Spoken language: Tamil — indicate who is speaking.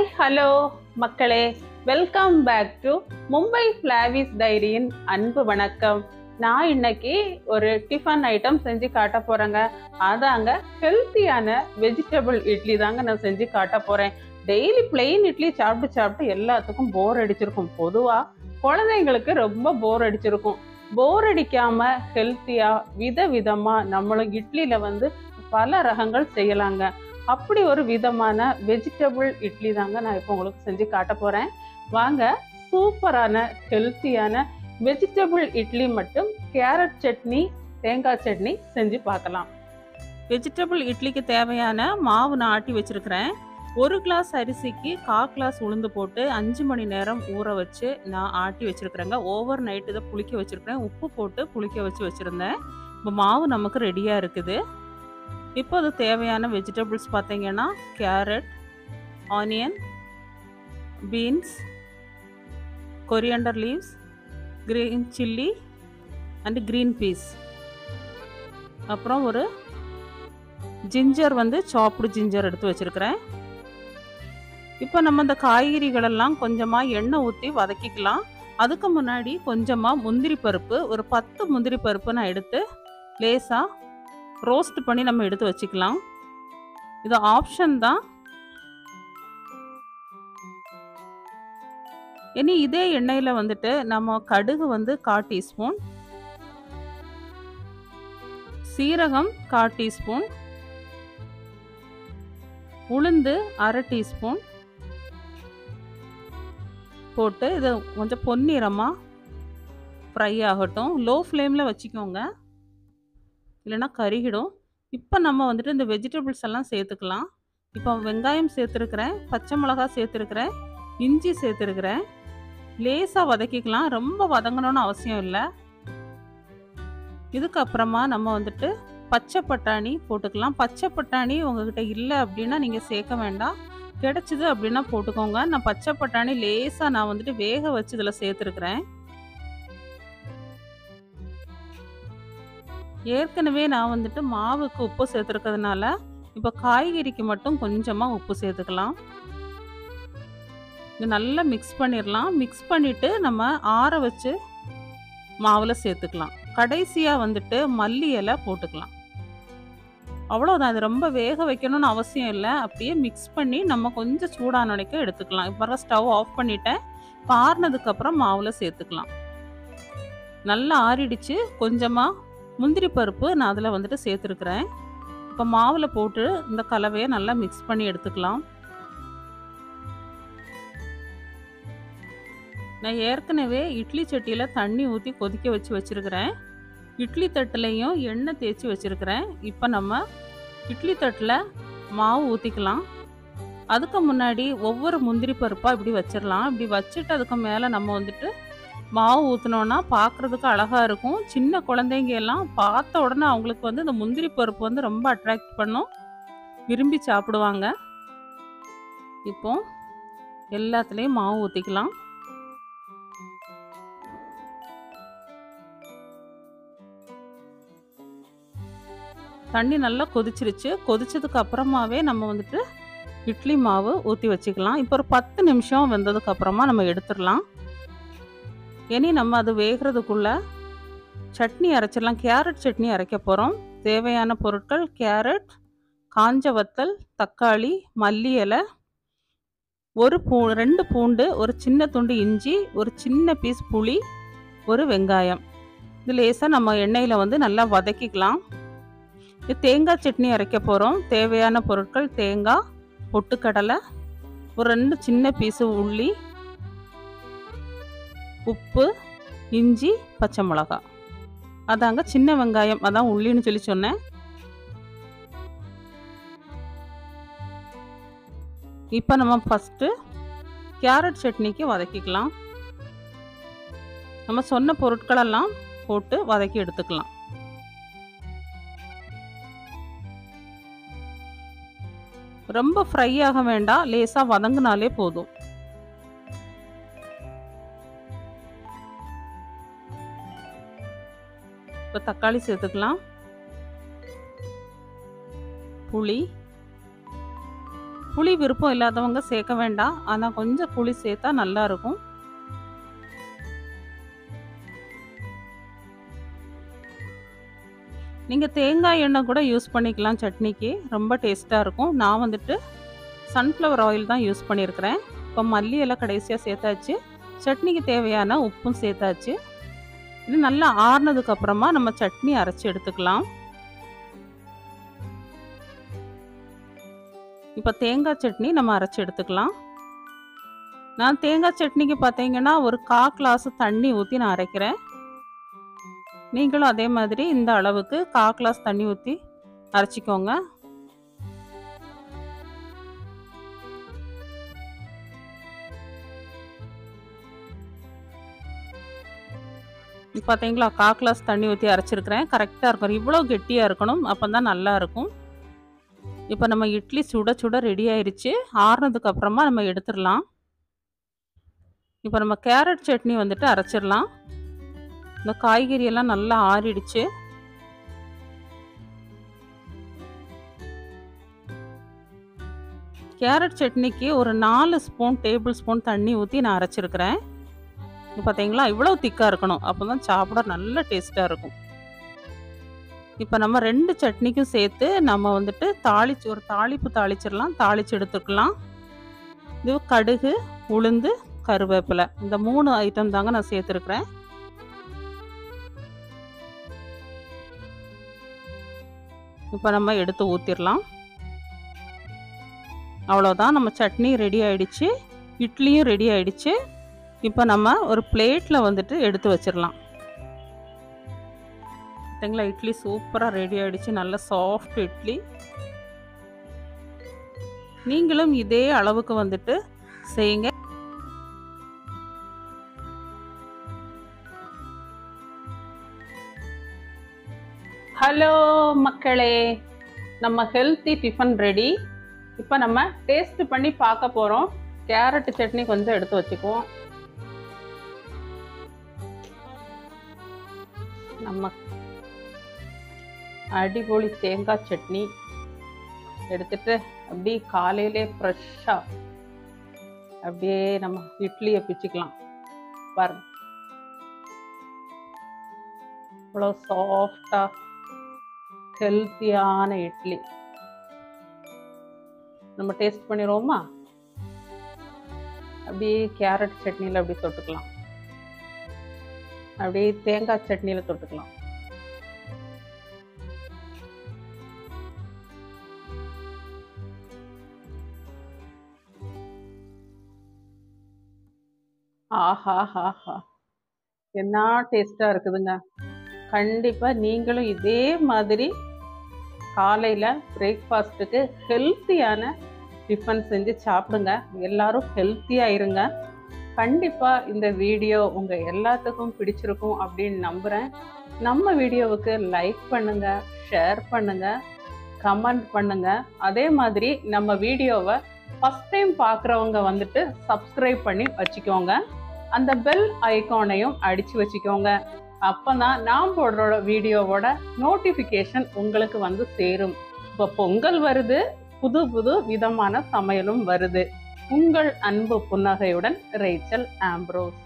Speaker 1: ஹலோ மக்களே welcome back to Mumbai Flavours டைரியின் அன்பு வணக்கம் நான் இன்னைக்கு ஒரு டிஃபன் ஐட்டம் செஞ்சு காட்ட போறேங்க அதாங்க ஹெல்த்தியான வெஜிடபிள் இட்லி தாங்க நான் செஞ்சு காட்ட போறேன் டெய்லி பிளெயின் இட்லி சாப்பிட்டு சாப்பிட்டு எல்லாத்துக்கும் போர் அடிச்சிருக்கும் பொதுவா குழந்தைங்களுக்கு ரொம்ப போர் அடிச்சிருக்கும் போர் அடிக்காம ஹெல்த்தியா விதவிதமா நம்மளும் இட்லியில வந்து பல ரகங்கள் செய்யலாங்க அப்படி ஒரு விதமான வெஜிடபிள் இட்லி தாங்க நான் இப்போ உங்களுக்கு செஞ்சு காட்ட போறேன் வாங்க சூப்பரான ஹெல்த்தியான வெஜிடபிள் இட்லி மட்டும் கேரட் சட்னி தேங்காய் சட்னி செஞ்சு பார்க்கலாம் வெஜிடபிள் இட்லிக்கு தேவையான மாவு நான் ஆட்டி வச்சிருக்கிறேன் ஒரு கிளாஸ் அரிசிக்கு கா கிளாஸ் உளுந்து போட்டு அஞ்சு மணி நேரம் ஊற வச்சு நான் ஆட்டி வச்சிருக்கிறேங்க ஓவர் நைட் இதை புளிக்க வச்சிருக்கிறேன் உப்பு போட்டு புளிக்க வச்சு வச்சுருந்தேன் இப்போ மாவு நமக்கு ரெடியாக இருக்குது இப்போ அது தேவையான வெஜிடபிள்ஸ் பார்த்தீங்கன்னா carrot onion beans coriander leaves green chilli and green peas அப்புறம் ஒரு ஜிஞ்சர் வந்து சாப்டு ஜிஞ்சர் எடுத்து வச்சுருக்கிறேன் இப்போ நம்ம இந்த காய்கறிகளெல்லாம் கொஞ்சமாக எண்ணெய் ஊற்றி வதக்கிக்கலாம் அதுக்கு முன்னாடி கொஞ்சமாக முந்திரி பருப்பு ஒரு பத்து முந்திரி பருப்பு நான் எடுத்து லேசாக ரோஸ்ட் பண்ணி நம்ம எடுத்து வச்சுக்கலாம் இது ஆப்ஷன் தான் இனி இதே எண்ணெயில் வந்துட்டு நம்ம கடுகு வந்து கா டீஸ்பூன் சீரகம் கா டீஸ்பூன் உளுந்து அரை டீஸ்பூன் போட்டு இதை கொஞ்சம் பொன்னிறமாக ஃப்ரை ஆகட்டும் லோ ஃப்ளேமில் வச்சுக்கோங்க இல்லைன்னா கருகிடும் இப்போ நம்ம வந்துட்டு இந்த வெஜிடபிள்ஸ் எல்லாம் சேர்த்துக்கலாம் இப்போ வெங்காயம் சேர்த்துருக்குறேன் பச்சை மிளகா சேர்த்துருக்குறேன் இஞ்சி சேர்த்துருக்குறேன் லேசாக வதக்கிக்கலாம் ரொம்ப வதங்கணும்னு அவசியம் இல்லை இதுக்கப்புறமா நம்ம வந்துட்டு பச்சை பட்டாணி போட்டுக்கலாம் பச்சை பட்டாணி உங்ககிட்ட இல்லை அப்படின்னா நீங்கள் சேர்க்க வேண்டாம் கிடைச்சிது அப்படின்னா போட்டுக்கோங்க நான் பச்சை பட்டாணி லேசாக நான் வந்துட்டு வேக வச்சு இதில் சேர்த்துருக்குறேன் ஏற்கனவே நான் வந்துட்டு மாவுக்கு உப்பு சேர்த்துருக்கிறதுனால இப்போ காய்கறிக்கு மட்டும் கொஞ்சமாக உப்பு சேர்த்துக்கலாம் இது நல்லா மிக்ஸ் பண்ணிடலாம் மிக்ஸ் பண்ணிவிட்டு நம்ம ஆற வச்சு மாவில் சேர்த்துக்கலாம் கடைசியாக வந்துட்டு மல்லி இலை போட்டுக்கலாம் அவ்வளோதான் இது ரொம்ப வேக வைக்கணும்னு அவசியம் இல்லை அப்படியே மிக்ஸ் பண்ணி நம்ம கொஞ்சம் சூடான வரைக்கும் எடுத்துக்கலாம் இப்போ ஸ்டவ் ஆஃப் பண்ணிட்டேன் இப்போ ஆறுனதுக்கப்புறம் மாவில் சேர்த்துக்கலாம் நல்லா ஆறிடுச்சு கொஞ்சமாக முந்திரி பருப்பு நான் அதில் வந்துட்டு சேர்த்துருக்குறேன் இப்போ மாவில் போட்டு இந்த கலவையை நல்லா மிக்ஸ் பண்ணி எடுத்துக்கலாம் நான் ஏற்கனவே இட்லி சட்டியில் தண்ணி ஊற்றி கொதிக்க வச்சு வச்சுருக்கிறேன் இட்லி தட்டுலையும் எண்ணெய் தேய்ச்சி வச்சுருக்கிறேன் இப்போ நம்ம இட்லி தட்டில் மாவு ஊற்றிக்கலாம் அதுக்கு முன்னாடி ஒவ்வொரு முந்திரி பருப்பாக இப்படி வச்சிடலாம் இப்படி வச்சுட்டு அதுக்கு மேலே நம்ம வந்துட்டு மாவு ஊற்றினோன்னா பார்க்குறதுக்கு அழகாக இருக்கும் சின்ன குழந்தைங்க எல்லாம் பார்த்த உடனே அவங்களுக்கு வந்து இந்த முந்திரி பருப்பு வந்து ரொம்ப அட்ராக்ட் பண்ணும் விரும்பி சாப்பிடுவாங்க இப்போ எல்லாத்துலேயும் மாவு ஊற்றிக்கலாம் தண்ணி நல்லா கொதிச்சிருச்சு கொதிச்சதுக்கு அப்புறமாவே நம்ம வந்துட்டு இட்லி மாவு ஊற்றி வச்சுக்கலாம் இப்போ ஒரு பத்து நிமிஷம் வெந்ததுக்கு அப்புறமா நம்ம எடுத்துடலாம் இனி நம்ம அது வேகிறதுக்குள்ள சட்னி அரைச்சிடலாம் கேரட் சட்னி அரைக்க போகிறோம் தேவையான பொருட்கள் கேரட் காஞ்ச வத்தல் தக்காளி மல்லி இலை ஒரு பூ ரெண்டு பூண்டு ஒரு சின்ன துண்டு இஞ்சி ஒரு சின்ன பீஸ் புளி ஒரு வெங்காயம் இது லேசாக நம்ம எண்ணெயில் வந்து நல்லா வதக்கிக்கலாம் இது தேங்காய் சட்னி அரைக்க போகிறோம் தேவையான பொருட்கள் தேங்காய் பொட்டுக்கடலை ஒரு ரெண்டு சின்ன பீஸு உள்ளி உப்பு இஞ்சி பச்சை மிளகா அதாங்க சின்ன வெங்காயம் அதான் உள்ளின்னு சொல்லி சொன்னேன் இப்போ நம்ம ஃபஸ்ட்டு கேரட் சட்னிக்கு வதக்கிக்கலாம் நம்ம சொன்ன பொருட்களெல்லாம் போட்டு வதக்கி எடுத்துக்கலாம் ரொம்ப ஃப்ரை ஆக வேண்டாம் லேசாக வதங்கினாலே போதும் இப்போ தக்காளி சேர்த்துக்கலாம் புளி புளி விருப்பம் இல்லாதவங்க சேர்க்க வேண்டாம் ஆனால் கொஞ்சம் புளி சேர்த்தா நல்லா இருக்கும் நீங்கள் தேங்காய் எண்ணெய் கூட யூஸ் பண்ணிக்கலாம் சட்னிக்கு ரொம்ப டேஸ்ட்டாக இருக்கும் நான் வந்துட்டு சன்ஃப்ளவர் ஆயில் தான் யூஸ் பண்ணியிருக்கிறேன் இப்போ மல்லி எல்லாம் கடைசியாக சேர்த்தாச்சு சட்னிக்கு தேவையான உப்பும் சேர்த்தாச்சு இது நல்லா ஆறுனதுக்கு அப்புறமா நம்ம சட்னி அரைச்சி எடுத்துக்கலாம் இப்போ தேங்காய் சட்னி நம்ம அரைச்சி எடுத்துக்கலாம் நான் தேங்காய் சட்னிக்கு பார்த்தீங்கன்னா ஒரு கா கிளாஸ் தண்ணி ஊற்றி நான் அரைக்கிறேன் நீங்களும் அதே மாதிரி இந்த அளவுக்கு கா கிளாஸ் தண்ணி ஊற்றி அரைச்சிக்கோங்க பார்த்தீங்களா கா கிளாஸ் தண்ணி ஊற்றி அரைச்சிருக்கிறேன் கரெக்டாக இருக்கும் இவ்வளோ கெட்டியாக இருக்கணும் அப்போ தான் நல்லா இருக்கும் இப்போ நம்ம இட்லி சுட சுட ரெடி ஆயிடுச்சு ஆறுனதுக்கு அப்புறமா நம்ம எடுத்துடலாம் இப்போ நம்ம கேரட் சட்னி வந்துட்டு அரைச்சிடலாம் இந்த காய்கறி எல்லாம் நல்லா ஆறிடுச்சு கேரட் சட்னிக்கு ஒரு நாலு ஸ்பூன் டேபிள் ஸ்பூன் தண்ணி ஊற்றி நான் அரைச்சிருக்கிறேன் இப்போ பார்த்தீங்களா இவ்வளோ திக்காக இருக்கணும் அப்போ தான் சாப்பிட நல்ல டேஸ்ட்டாக இருக்கும் இப்போ நம்ம ரெண்டு சட்னிக்கும் சேர்த்து நம்ம வந்துட்டு தாளிச்சு ஒரு தாளிப்பு தாளிச்சிடலாம் தாளிச்சு எடுத்துக்கலாம் இது கடுகு உளுந்து கருவேப்பிலை இந்த மூணு ஐட்டம் தாங்க நான் சேர்த்துருக்குறேன் இப்போ நம்ம எடுத்து ஊற்றிடலாம் அவ்வளோதான் நம்ம சட்னி ரெடி ஆயிடுச்சு இட்லியும் ரெடி ஆயிடுச்சு இப்போ நம்ம ஒரு பிளேட்டில் வந்துட்டு எடுத்து வச்சிடலாம் பார்த்தீங்களா இட்லி சூப்பராக ரெடி ஆயிடுச்சு நல்ல சாஃப்ட் இட்லி நீங்களும் இதே அளவுக்கு வந்துட்டு செய்யுங்க ஹலோ மக்களே நம்ம ஹெல்த்தி டிஃபன் ரெடி இப்போ நம்ம டேஸ்ட் பண்ணி பார்க்க போகிறோம் கேரட் சட்னி கொஞ்சம் எடுத்து வச்சுக்குவோம் நம்ம அடிபொலி தேங்காய் சட்னி எடுத்துட்டு அப்படியே காலையிலே ஃப்ரெஷ்ஷாக அப்படியே நம்ம இட்லியை பிச்சுக்கலாம் பாருங்க இவ்வளோ சாஃப்டாக ஹெல்த்தியான இட்லி நம்ம டேஸ்ட் பண்ணிடுவோமா அப்படியே கேரட் சட்னியில் அப்படியே தொட்டுக்கலாம் அப்படியே தேங்காய் சட்னியில் தொட்டுக்கலாம் ஆஹா ஹாஹா என்ன டேஸ்டாக இருக்குதுங்க கண்டிப்பாக நீங்களும் இதே மாதிரி காலையில் பிரேக்ஃபாஸ்ட்டுக்கு ஹெல்த்தியான டிஃபன் செஞ்சு சாப்பிடுங்க எல்லாரும் ஹெல்த்தியாக இருங்க கண்டிப்பாக இந்த வீடியோ உங்கள் எல்லாத்துக்கும் பிடிச்சிருக்கும் அப்படின்னு நம்புகிறேன் நம்ம வீடியோவுக்கு லைக் பண்ணுங்கள் ஷேர் பண்ணுங்கள் கமெண்ட் பண்ணுங்கள் அதே மாதிரி நம்ம வீடியோவை ஃபஸ்ட் டைம் பார்க்குறவங்க வந்துட்டு சப்ஸ்கிரைப் பண்ணி வச்சுக்கோங்க அந்த பெல் ஐகானையும் அடித்து வச்சுக்கோங்க அப்போ தான் நான் போடுற வீடியோவோட நோட்டிஃபிகேஷன் உங்களுக்கு வந்து சேரும் இப்போ பொங்கல் வருது புது புது விதமான சமையலும் வருது உங்கள் அன்பு புன்னகையுடன் ரேச்சல் ஆம்ப்ரோஸ்